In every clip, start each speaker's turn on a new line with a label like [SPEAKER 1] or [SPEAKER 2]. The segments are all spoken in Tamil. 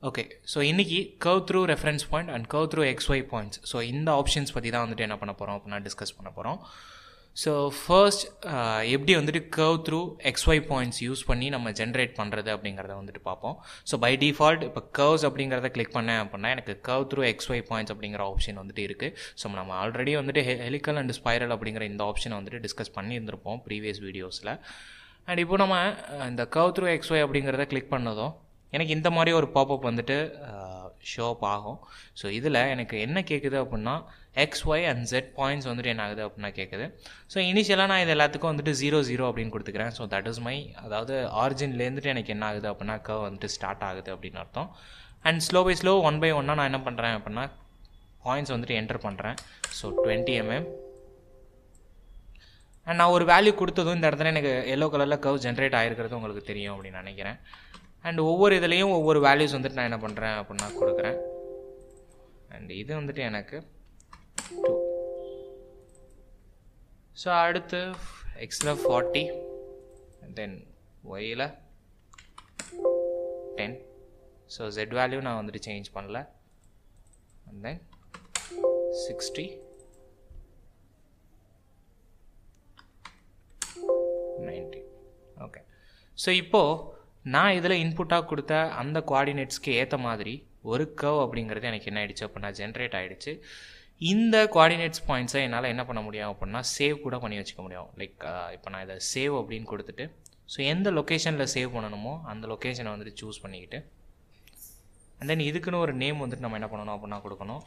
[SPEAKER 1] ஓகே ஸோ இன்றைக்கி curve through reference point and curve through XY points so இந்த ஆப்ஷன்ஸ் பற்றி தான் வந்துட்டு என்ன பண்ண போகிறோம் அப்படின்னா டிஸ்கஸ் பண்ண போகிறோம் ஸோ ஃபர்ஸ்ட் எப்படி வந்துட்டு curve through XY points use பண்ணி நம்ம ஜென்ரேட் பண்ணுறது அப்படிங்கிறத வந்துட்டு பார்ப்போம் ஸோ பை டிஃபால்ட் இப்போ கர்வ்ஸ் அப்படிங்கிறத கிளிக் பண்ணேன் அப்படின்னா எனக்கு கர்வ் த்ரூ எக்ஸ்ஒய் பாயிண்ட்ஸ் அப்படிங்கிற ஆப்ஷன் வந்துட்டு இருக்குது ஸோ நம்ம ஆல்ரெடி வந்துட்டு ஹெலிக்கல் அண்ட் ஸ்பைரல் அப்படிங்கிற இந்த ஆப்ஷனை வந்துட்டு டிஸ்கஸ் பண்ணியிருந்திருப்போம் ப்ரீவியஸ் வீடியோஸில் அண்ட் இப்போ நம்ம இந்த கர்வ் த்ரூ எக்ஸ்ஒய் அப்படிங்கிறத கிளிக் பண்ணதும் எனக்கு இந்த மாதிரி ஒரு பாப்அப் வந்துட்டு ஷோ அப் ஆகும் ஸோ இதில் எனக்கு என்ன கேட்குது அப்படின்னா X Y and Z points வந்துட்டு என்ன ஆகுது அப்படின்னா கேட்குது ஸோ இனிஷியலாக நான் இது எல்லாத்துக்கும் வந்துட்டு ஜீரோ ஜீரோ அப்படின்னு கொடுத்துக்கிறேன் ஸோ தட் இஸ் மை அதாவது ஆரிஜின்லேருந்துட்டு எனக்கு என்ன ஆகுது அப்படின்னா கர்வ் வந்துட்டு ஸ்டார்ட் ஆகுது அப்படின்னு அர்த்தம் and slow by slow one by ஒன்னாக நான் என்ன பண்ணுறேன் அப்படின்னா பாயிண்ட்ஸ் வந்துட்டு என்டர் பண்ணுறேன் ஸோ டுவெண்ட்டி எம்எம் அண்ட் நான் ஒரு வேல்யூ கொடுத்ததும் இந்த இடத்துல எனக்கு எல்லோ கலரில் கர்வ் ஜென்ரேட் ஆகிருக்கிறது உங்களுக்கு தெரியும் அப்படின்னு நினைக்கிறேன் அண்ட் ஒவ்வொரு இதுலேயும் ஒவ்வொரு வேல்யூஸ் வந்துட்டு நான் என்ன பண்ணுறேன் அப்படின்னா கொடுக்குறேன் அண்ட் இது வந்துட்டு எனக்கு டூ ஸோ அடுத்து எக்ஸில் ஃபார்ட்டி தென் ஒயில் டென் ஸோ ஜெட் வேல்யூ நான் வந்துட்டு சேஞ்ச் பண்ணல and then sixty ninety okay so இப்போது நான் இதில் இன்புட்டாக கொடுத்த அந்த குவாடினேட்ஸ்க்கு ஏற்ற மாதிரி ஒரு கர்வ் அப்படிங்கிறது எனக்கு என்ன ஆயிடுச்சு அப்படின்னா ஜென்ரேட் ஆகிடுச்சு இந்த குவாடினேட்ஸ் பாயிண்ட்ஸை என்னால் என்ன பண்ண முடியும் அப்படின்னா சேவ் கூட பண்ணி வச்சுக்க முடியும் லைக் இப்போ நான் இதை சேவ் அப்படின்னு கொடுத்துட்டு ஸோ எந்த லொக்கேஷனில் சேவ் பண்ணணுமோ அந்த லொக்கேஷனை வந்துட்டு சூஸ் பண்ணிக்கிட்டு அண்ட் தென் இதுக்குன்னு ஒரு நேம் வந்துட்டு நம்ம என்ன பண்ணணும் அப்படின்னா கொடுக்கணும்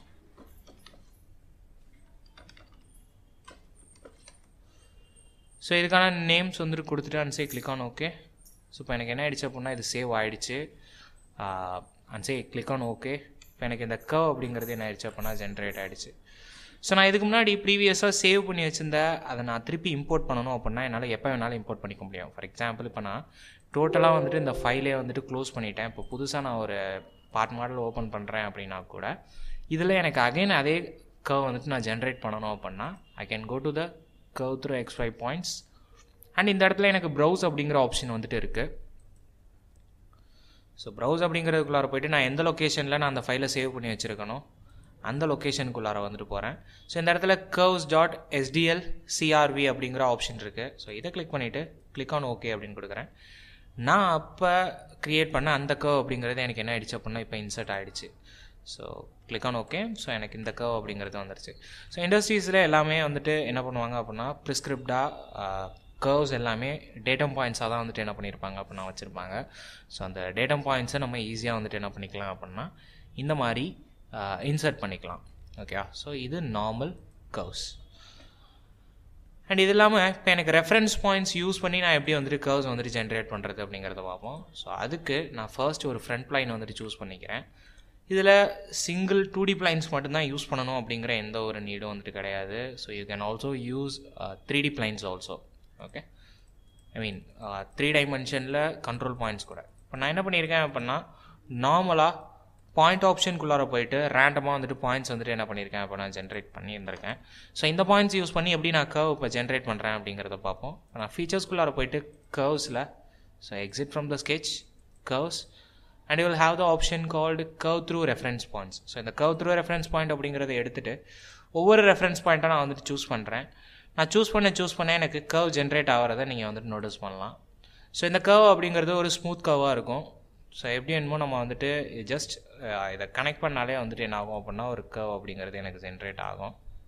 [SPEAKER 1] ஸோ இதுக்கான நேம்ஸ் வந்துட்டு கொடுத்துட்டு அன்சே கிளிக் ஆன் ஓகே ஸோ இப்போ எனக்கு என்ன ஆயிடுச்சு அப்படின்னா இது சேவ் ஆகிடுச்சு அன்சே கிளிக் ஆன் ஓகே இப்போ எனக்கு இந்த கவ் அப்படிங்கிறது என்ன ஆயிடுச்சு அப்படின்னா ஜென்ரேட் ஆகிடுச்சு ஸோ நான் இதுக்கு முன்னாடி ப்ரீவியஸாக சேவ் பண்ணி வச்சுருந்தேன் அதை நான் திருப்பி இம்போர்ட் பண்ணணும் அப்படின்னா என்னால் எப்போ வேணாலும் இம்போர்ட் பண்ணிக்க முடியும் ஃபார் எக்ஸாம்பிள் இப்போ நான் டோட்டலாக வந்துட்டு இந்த ஃபைலே வந்துட்டு க்ளோஸ் பண்ணிட்டேன் இப்போ புதுசாக நான் ஒரு பார்ட் மாடல் ஓப்பன் பண்ணுறேன் அப்படின்னா கூட இதில் எனக்கு அகைன் அதே கவ் வந்துட்டு நான் ஜென்ரேட் பண்ணணும் அப்படின்னா I can go to the curve through X five points and இந்த இடத்துல எனக்கு ப்ரௌஸ் அப்படிங்கிற ஆப்ஷன் வந்துட்டு இருக்குது ஸோ ப்ரௌஸ் அப்படிங்கிறதுக்குள்ளார போயிட்டு நான் எந்த லொக்கேஷனில் நான் அந்த ஃபைலை சேவ் பண்ணி வச்சுருக்கணும் அந்த லொக்கேஷனுக்குள்ளார வந்துட்டு போகிறேன் ஸோ இந்த இடத்துல கர்வ்ஸ் டாட் எஸ்டிஎல் சிஆர்வி அப்படிங்கிற ஆப்ஷன் இருக்குது ஸோ இதை கிளிக் பண்ணிவிட்டு கிளிக் ஆன் ஓகே அப்படின்னு கொடுக்குறேன் நான் அப்போ க்ரியேட் பண்ண அந்த கர்வ் அப்படிங்கிறது எனக்கு என்ன ஆயிடுச்சு அப்படின்னா இப்போ இன்சர்ட் ஆகிடுச்சு so click on okay so எனக்கு இந்த கர்வ் அப்படிங்கிறது வந்துருச்சு ஸோ இண்டஸ்ட்ரீஸில் எல்லாமே வந்துட்டு என்ன பண்ணுவாங்க அப்படின்னா ப்ரிஸ்கிரிப்டாக கர்வ்ஸ் எல்லாமே டேட்டம் பாயிண்ட்ஸாக தான் வந்துட்டு என்ன பண்ணியிருப்பாங்க அப்படின்னா வச்சுருப்பாங்க ஸோ அந்த டேட்டம் பாயிண்ட்ஸை நம்ம ஈஸியாக வந்துட்டு என்ன பண்ணிக்கலாம் அப்படின்னா இந்த மாதிரி இன்சர்ட் பண்ணிக்கலாம் ஓகே ஸோ இது நார்மல் கர்வ்ஸ் அண்ட் இது இல்லாமல் இப்போ எனக்கு ரெஃபரன்ஸ் பாயிண்ட்ஸ் யூஸ் பண்ணி நான் எப்படி வந்துட்டு கர்வ்ஸ் வந்துட்டு ஜென்ரேட் பண்ணுறது அப்படிங்கிறத பார்ப்போம் ஸோ அதுக்கு நான் ஃபர்ஸ்ட் ஒரு ஃப்ரண்ட் ப்ளைன் வந்துட்டு சூஸ் பண்ணிக்கிறேன் இதில் சிங்கிள் டூ டி பிளைன்ஸ் மட்டும்தான் யூஸ் பண்ணணும் அப்படிங்கிற எந்த ஒரு நீடும் வந்துட்டு கிடையாது so you can also use three D planes also okay I mean three டைமென்ஷனில் கண்ட்ரோல் பாயிண்ட்ஸ் கூட இப்போ நான் என்ன பண்ணியிருக்கேன் அப்படின்னா நார்மலாக பாயிண்ட் ஆப்ஷனுக்குள்ளார போயிட்டு ரேண்டமாக வந்துட்டு பாயிண்ட்ஸ் வந்துட்டு என்ன பண்ணியிருக்கேன் அப்போ நான் ஜென்ரேட் பண்ணியிருந்திருக்கேன் ஸோ இந்த பாயிண்ட்ஸ் யூஸ் பண்ணி எப்படி நான் கர்வ் இப்போ ஜென்ரேட் பண்ணுறேன் அப்படிங்கிறத பார்ப்போம் நான் ஃபீச்சர்ஸ்குள்ளார போயிட்டு கர்வ்ஸில் so exit from the sketch curves and you will have the option called curve through reference points so இந்த கர்வ் த்ரூ ரெஃபரன்ஸ் பாயிண்ட் அப்படிங்கிறத எடுத்துகிட்டு ஒவ்வொரு ரெஃபரன்ஸ் பாயிண்ட்டாக நான் வந்துட்டு சூஸ் பண்ணுறேன் நான் சூஸ் பண்ண சூஸ் பண்ண எனக்கு கர்வ் ஜென்ரேட் ஆகிறத நீங்கள் வந்துட்டு நோட்டீஸ் பண்ணலாம் ஸோ இந்த கர்வ் அப்படிங்கிறது ஒரு ஸ்மூத் கர்வாக இருக்கும் ஸோ எப்படி என்னமோ நம்ம வந்துட்டு ஜஸ்ட் இதை கனெக்ட் பண்ணாலே வந்துட்டு என்ன ஆகும் அப்படின்னா ஒரு கர்வ் அப்படிங்கிறது எனக்கு ஜென்ரேட் ஆகும்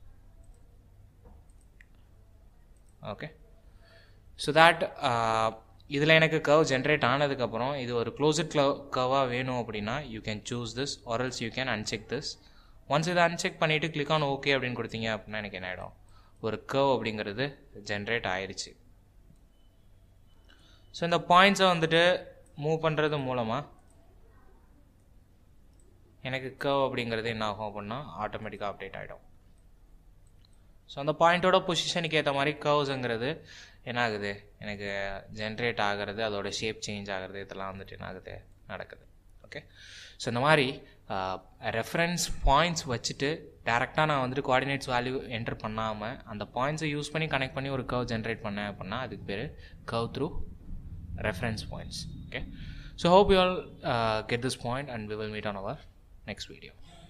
[SPEAKER 1] ஓகே ஸோ தேட் இதில் எனக்கு கர்வ் ஜென்ரேட் ஆனதுக்கப்புறம் இது ஒரு க்ளோஸ்ட் க்ளவ் கர்வாக வேணும் அப்படின்னா you can choose this or else you can uncheck this ones இதை அன்செக் பண்ணிவிட்டு கிளிக் ஆன் ஓகே அப்படின்னு கொடுத்தீங்க அப்படின்னா எனக்கு என்ன ஆகிடும் ஒரு கர்வ் அப்படிங்கிறது ஜென்ரேட் ஆயிடுச்சு ஸோ இந்த பாயிண்ட்ஸை வந்துட்டு மூவ் பண்ணுறது மூலமாக எனக்கு கர்வ் அப்படிங்கிறது என்ன ஆகும் அப்படின்னா ஆட்டோமேட்டிக்காக அப்டேட் ஆகிடும் ஸோ அந்த பாயிண்ட்டோட பொசிஷனுக்கு ஏற்ற மாதிரி கர்வ்ஸுங்கிறது என்ன ஆகுது எனக்கு ஜென்ரேட் ஆகிறது அதோட ஷேப் சேஞ்ச் ஆகிறது இதெல்லாம் வந்துட்டு என்ன ஆகுது நடக்குது ஓகே ஸோ இந்த மாதிரி ரெஃபரன்ஸ் பாயிண்ட்ஸ் வச்சுட்டு டேரெக்டாக நான் வந்துட்டு கோஆர்டினேட்ஸ் வேல்யூ என்டர் பண்ணாமல் அந்த பாயிண்ட்ஸை யூஸ் பண்ணி கனெக்ட் பண்ணி ஒரு கர்வ் ஜென்ரேட் பண்ணேன் அப்படின்னா அதுக்கு பேர் curve through reference points okay so hope you all get this point and we will meet on our next video